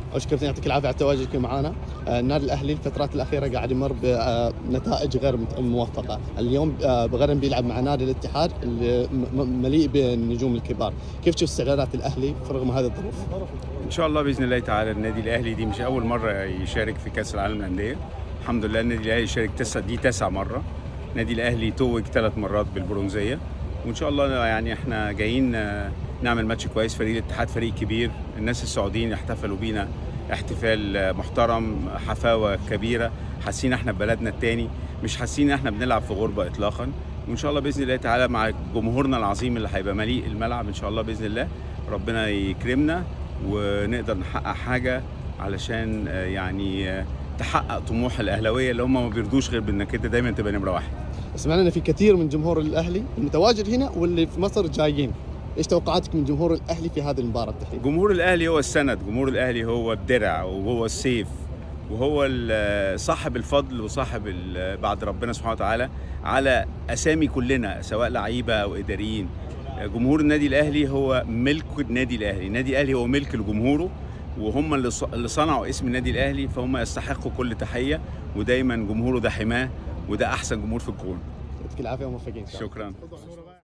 اشكرك يعطيك العافيه على تواجدك معنا آه، النادي الاهلي الفترات الاخيره قاعد يمر بنتائج غير موفقه اليوم آه، غدا بيلعب مع نادي الاتحاد اللي م- م- مليء بالنجوم الكبار كيف تشوف استعدادات الاهلي في رغم هذه الظروف ان شاء الله باذن الله تعالى النادي الاهلي دي مش اول مره يشارك في كاس العالم للانديه الحمد لله النادي الاهلي شارك تسع دي تسع مره النادي الاهلي توج ثلاث مرات بالبرونزيه وان شاء الله يعني احنا جايين آه، نعمل ماتش كويس فريق الاتحاد فريق كبير الناس السعوديين احتفلوا بينا احتفال آه، محترم حفاوه كبيره حاسين احنا ببلدنا التاني مش حاسين ان احنا بنلعب في غربه اطلاقا وان شاء الله باذن الله تعالى مع جمهورنا العظيم اللي هيبقى مليء الملعب ان شاء الله باذن الله ربنا يكرمنا ونقدر نحقق حاجه علشان آه، يعني آه، تحقق طموح الاهلاويه اللي هم ما بيرضوش غير بانك انت دايما تبقى نمره واحد سمعنا ان في كثير من جمهور الاهلي المتواجد هنا واللي في مصر جايين ايش توقعاتك من جمهور الاهلي في هذه المباراه بالتحديد جمهور الاهلي هو السند جمهور الاهلي هو الدرع وهو السيف وهو ال- صاحب الفضل وصاحب ال- بعد ربنا سبحانه وتعالى على اسامي كلنا سواء لعيبه او اداريين جمهور النادي الاهلي هو ملك النادي الاهلي النادي الاهلي هو ملك لجمهوره وهم اللي ص- اللي صنعوا اسم النادي الاهلي فهم يستحقوا كل تحيه ودايما جمهوره ده حماه وده احسن جمهور في الكون يعطيك العافيه وموفقين شكرا